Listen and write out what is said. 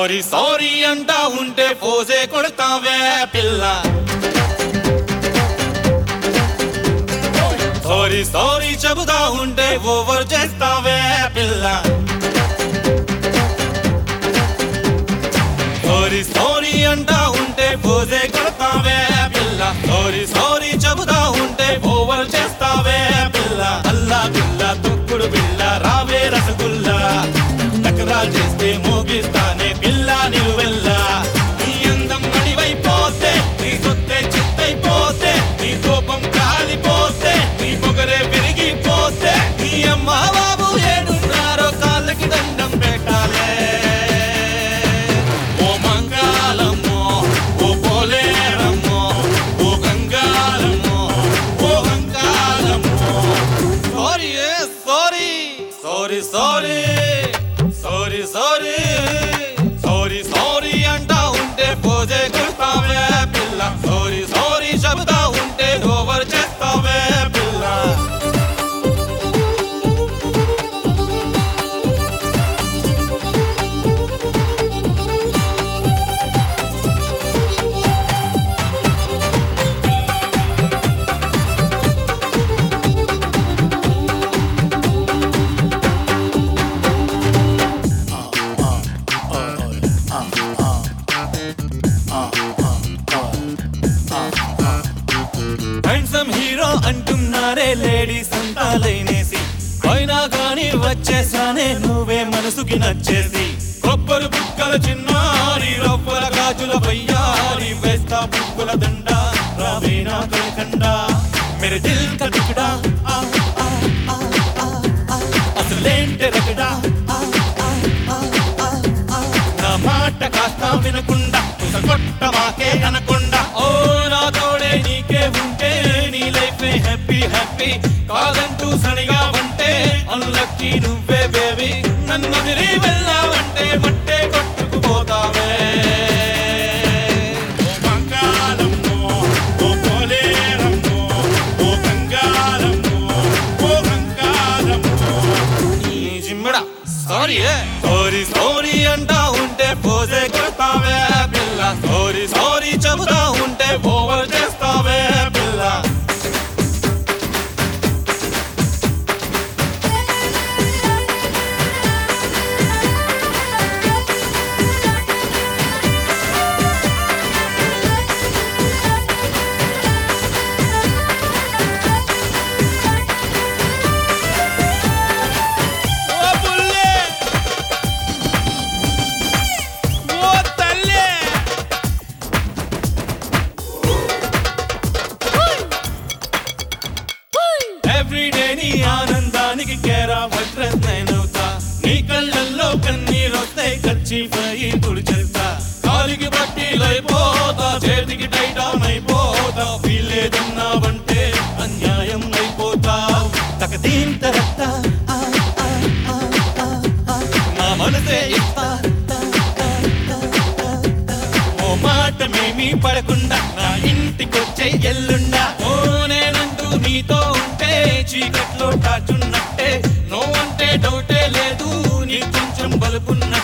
Sorry sorry అంటా ఉంటే పోసే కొడతావే పిల్ల సారీ సారీ చెబుతా ఉంటే ఓవర్ చేస్తావే పిల్ల సారీ సారీ అంటా ఉంటే పోసే కొడతావే పిల్ల సారీ సారీ చెబుతా ఉంటే ఓవర్ చేస్తావే పిల్ల అల్లా పిల్ల తొక్కుడు పిల్ల రావే రసగుల్లా నకరాలు చేస్తే మోగిస్తానే పిల్ల నిలువెల్లా నీ అందం అడివైపోతే నీ సొత్తే చిత్తైపోతే నీ కోపం కాలిపోతే నీ పొగరే విరిగిపోతే నీ అమ్మ బాబు ఏడున్నారో కాళ్ళకి దండం పెట్టాలే ఓ మంగాళమ్మో ఓ పోలేరమ్మో ఓ గంగాళమ్మో ఓ హంకాళమ్మో sorry sorry sorry sorry sorry sorry sorry sorry అంటా ఉంటే పోజే కొడతావే పిల్ల సారీ సారీ చెబుతా ఉంటే ఓవర్ చేస్తావే పిల్ల హ్యాండ్సమ్ హీరో అంటున్నారే లేడీస్ అంతా లైనేసి అయినా కానీ వచ్చేసానే నువ్వే మనసుకి నచ్చేసి కొబ్బరి బుక్కల చిన్నారి రవ్వల గాజుల వయ్యారి వేస్తా బుక్కుల దండ రావేనా కలకండ మెరే దిల్ కా టుకడా ఆ, ఆ, ఆ, ఆ, ఆ, అసలేంటి రగడా ఆ, ఆ, ఆ, ఆ, ఆ. నా మాట కాస్త వినకుండా కొట్ట మాకే అనకుండా ఓ నా తోడే నీకే ఉంటే నీ లైఫ్ హ్యాపీ హ్యాపీ కాదంటూ సరిగా ఉంటే అల్లకి నువ్వే బేబీ నన్ను వదిలి వెళ్ళావంటే మట్టే కొట్టుకుపోతావే ఓ బంగాళమ్మో, ఓ పోలేరమ్మో, ఓ గంగాళమ్మో, ఓ గంగాళమ్మో. ఈ జిమ్మడా సారీ సారీ సారీ అంటా ఉంటే పోసే కొడతావే పిల్ల సారీ సారీ చెబుతా ఉంటే ఓవర్ చేస్తావే పిల్ల ఓ బుల్లే ఓ తల్లే ఎవ్రీడే నీ ఆనందానికి కేరా వడ్రస్ నేనవుతా నీ కళ్ళల్లో కన్నీరొస్తే ఖర్చీ పోయి తుడిచేస్తా కాలికి బట్టి లైపోతా చేతికి టైటాన్ అయిపోతా వీల్లేదన్నావంటే అన్యాయం అయిపోతా తకదీం తరత్త ఆ, ఆ, ఆ, ఆ, ఆ. నా మనసే ఇస్తా ఓ మాట మేమీ పడకుండా నా ఇంటికొచ్చే ఎల్లుండా ఓ నేనంటూ నీతో ఉంటే చీకట్లో టాచున్నట్టే నో అంటే డౌటే లేదు నీ కొంచెం బలుపున్న